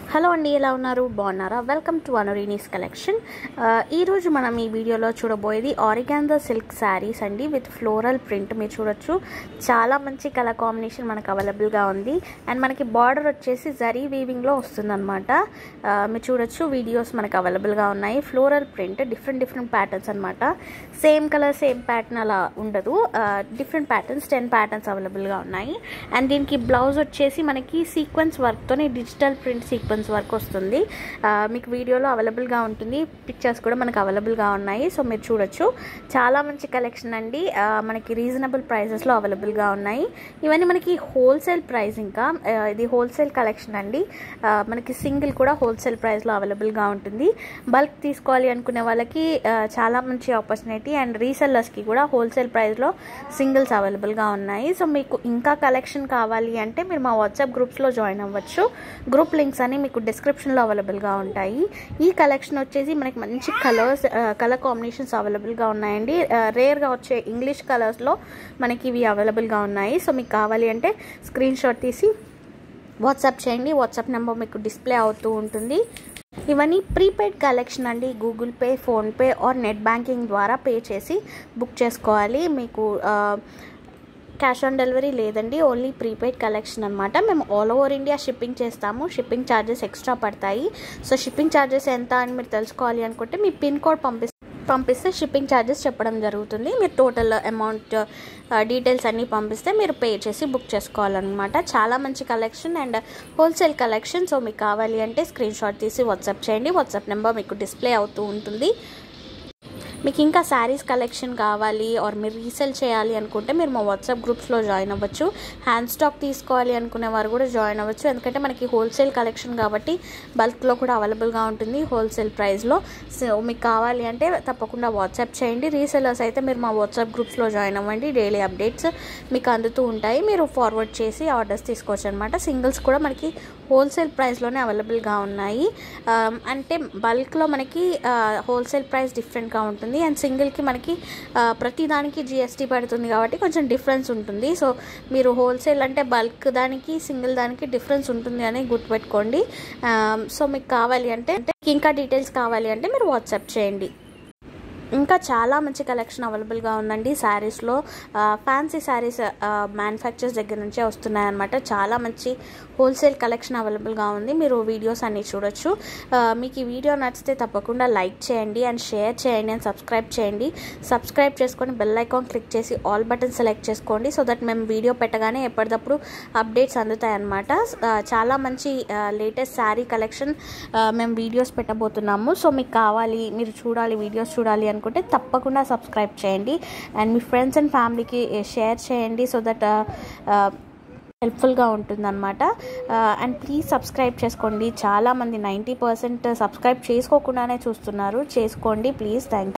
hello అండి ఎలా ఉన్నారు బాగున్నారా వెల్కమ్ టు అనురీనీస్ కలెక్షన్ ఈరోజు మనం ఈ వీడియోలో చూడబోయేది ఆరిగాంజా సిల్క్ శారీస్ అండి విత్ ఫ్లోరల్ ప్రింట్ మీరు చూడొచ్చు చాలా మంచి కలర్ కాంబినేషన్ మనకు అవైలబుల్గా ఉంది అండ్ మనకి బార్డర్ వచ్చేసి జరీ వీవింగ్లో వస్తుందన్నమాట మీరు చూడొచ్చు వీడియోస్ మనకు అవైలబుల్గా ఉన్నాయి floral print different different patterns అనమాట సేమ్ కలర్ సేమ్ ప్యాటర్న్ అలా ఉండదు డిఫరెంట్ ప్యాటర్న్స్ టెన్ ప్యాటర్న్స్ అవైలబుల్గా ఉన్నాయి అండ్ దీనికి బ్లౌజ్ వచ్చేసి మనకి సీక్వెన్స్ వర్క్తోనే డిజిటల్ ప్రింట్ సీక్వెన్స్ వర్క్ వస్తుంది మీకు వీడియోలో అవైలబుల్గా ఉంటుంది పిక్చర్స్ కూడా మనకు అవైలబుల్గా ఉన్నాయి సో మీరు చూడొచ్చు చాలా మంచి కలెక్షన్ అండి మనకి రీజనబుల్ ప్రైజెస్లో అవైలబుల్గా ఉన్నాయి ఇవన్నీ మనకి హోల్సేల్ ప్రైస్ ఇంకా ఇది హోల్సేల్ కలెక్షన్ అండి మనకి సింగిల్ కూడా హోల్సేల్ ప్రైస్లో అవైలబుల్గా ఉంటుంది బల్క్ తీసుకోవాలి అనుకునే వాళ్ళకి చాలా మంచి ఆపర్చునిటీ అండ్ రీసెల్లర్స్కి కూడా హోల్సేల్ ప్రైస్లో సింగిల్స్ అవైలబుల్గా ఉన్నాయి సో మీకు ఇంకా కలెక్షన్ కావాలి అంటే మీరు మా వాట్సాప్ గ్రూప్స్లో జాయిన్ అవ్వచ్చు గ్రూప్ లింక్స్ అని మీకు డిస్క్రిప్షన్లో అవైలబుల్గా ఉంటాయి ఈ కలెక్షన్ వచ్చేసి మనకి మంచి కలర్స్ కలర్ కాంబినేషన్స్ అవైలబుల్గా ఉన్నాయండి రేర్గా వచ్చే ఇంగ్లీష్ కలర్స్లో మనకి ఇవి అవైలబుల్గా ఉన్నాయి సో మీకు కావాలి అంటే స్క్రీన్ షాట్ తీసి వాట్సాప్ చేయండి వాట్సాప్ నెంబర్ మీకు డిస్ప్లే అవుతూ ఉంటుంది ఇవన్నీ ప్రీపెయిడ్ కలెక్షన్ అండి Google Pay PhonePe or net banking ద్వారా పే చేసి బుక్ చేసుకోవాలి మీకు క్యాష్ ఆన్ డెలివరీ లేదండి ఓన్లీ ప్రీపెయిడ్ కలెక్షన్ అనమాట మేము ఆల్ ఓవర్ ఇండియా షిప్పింగ్ చేస్తాము షిప్పింగ్ ఛార్జెస్ ఎక్స్ట్రా పడతాయి సో షిప్పింగ్ ఛార్జెస్ ఎంత అని మీరు తెలుసుకోవాలి అనుకుంటే మీ పిన్ కోడ్ పంపిస్తే పంపిస్తే షిప్పింగ్ ఛార్జెస్ చెప్పడం జరుగుతుంది మీరు టోటల్ అమౌంట్ డీటెయిల్స్ అన్నీ పంపిస్తే మీరు పే చేసి బుక్ చేసుకోవాలన్నమాట చాలా మంచి collection and wholesale collection so మీకు కావాలి అంటే స్క్రీన్ షాట్ తీసి వాట్సాప్ చేయండి వాట్సాప్ నెంబర్ మీకు డిస్ప్లే అవుతూ ఉంటుంది మీకు ఇంకా శారీస్ కలెక్షన్ కావాలి ఆర్ మీరు రీసేల్ చేయాలి అనుకుంటే మీరు మా వాట్సాప్ గ్రూప్స్లో జాయిన్ అవ్వచ్చు హ్యాండ్ స్టాక్ తీసుకోవాలి అనుకునే వారు కూడా జాయిన్ అవ్వచ్చు ఎందుకంటే మనకి హోల్సేల్ కలెక్షన్ కాబట్టి బల్క్లో కూడా అవైలబుల్గా ఉంటుంది హోల్సేల్ ప్రైస్లో సో మీకు కావాలి అంటే తప్పకుండా వాట్సాప్ చేయండి రీసెలర్స్ అయితే మీరు మా వాట్సాప్ గ్రూప్స్లో జాయిన్ అవ్వండి డైలీ అప్డేట్స్ మీకు అందుతూ ఉంటాయి మీరు ఫార్వర్డ్ చేసి ఆర్డర్స్ తీసుకోవచ్చు అనమాట సింగిల్స్ కూడా మనకి హోల్సేల్ ప్రైస్లోనే అవైలబుల్గా ఉన్నాయి అంటే బల్క్లో మనకి హోల్సేల్ ప్రైస్ డిఫరెంట్గా ఉంటుంది ఉంటుంది అండ్ సింగిల్కి మనకి ప్రతి దానికి జిఎస్టీ పడుతుంది కాబట్టి కొంచెం డిఫరెన్స్ ఉంటుంది సో మీరు హోల్సేల్ అంటే బల్క్ దానికి సింగిల్ దానికి డిఫరెన్స్ ఉంటుంది అని గుర్తుపెట్టుకోండి సో మీకు కావాలి అంటే ఇంకా డీటెయిల్స్ కావాలి అంటే మీరు వాట్సాప్ చేయండి ఇంకా చాలా మంచి కలెక్షన్ అవైలబుల్గా ఉందండి శారీస్లో ఫ్యాన్సీ శారీస్ మ్యానుఫ్యాక్చర్స్ దగ్గర నుంచే వస్తున్నాయన్నమాట చాలా మంచి హోల్సేల్ కలెక్షన్ అవైలబుల్గా ఉంది మీరు వీడియోస్ అన్నీ చూడొచ్చు మీకు ఈ వీడియో నచ్చితే తప్పకుండా లైక్ చేయండి అండ్ షేర్ చేయండి అండ్ సబ్స్క్రైబ్ చేయండి సబ్స్క్రైబ్ చేసుకొని బెల్ ఐకాన్ క్లిక్ చేసి ఆల్ బటన్ సెలెక్ట్ చేసుకోండి సో దట్ మేము వీడియో పెట్టగానే ఎప్పటికప్పుడు అప్డేట్స్ అందుతాయన్నమాట చాలా మంచి లేటెస్ట్ శారీ కలెక్షన్ మేము వీడియోస్ పెట్టబోతున్నాము సో మీకు కావాలి మీరు చూడాలి వీడియోస్ చూడాలి అనుకుంటే తప్పకుండా సబ్స్క్రైబ్ చేయండి అండ్ మీ ఫ్రెండ్స్ అండ్ ఫ్యామిలీకి షేర్ చేయండి సో దట్ హెల్ప్ఫుల్గా ఉంటుందన్నమాట అండ్ ప్లీజ్ సబ్స్క్రైబ్ చేసుకోండి చాలామంది నైంటీ పర్సెంట్ సబ్స్క్రైబ్ చేసుకోకుండానే చూస్తున్నారు చేసుకోండి ప్లీజ్ థ్యాంక్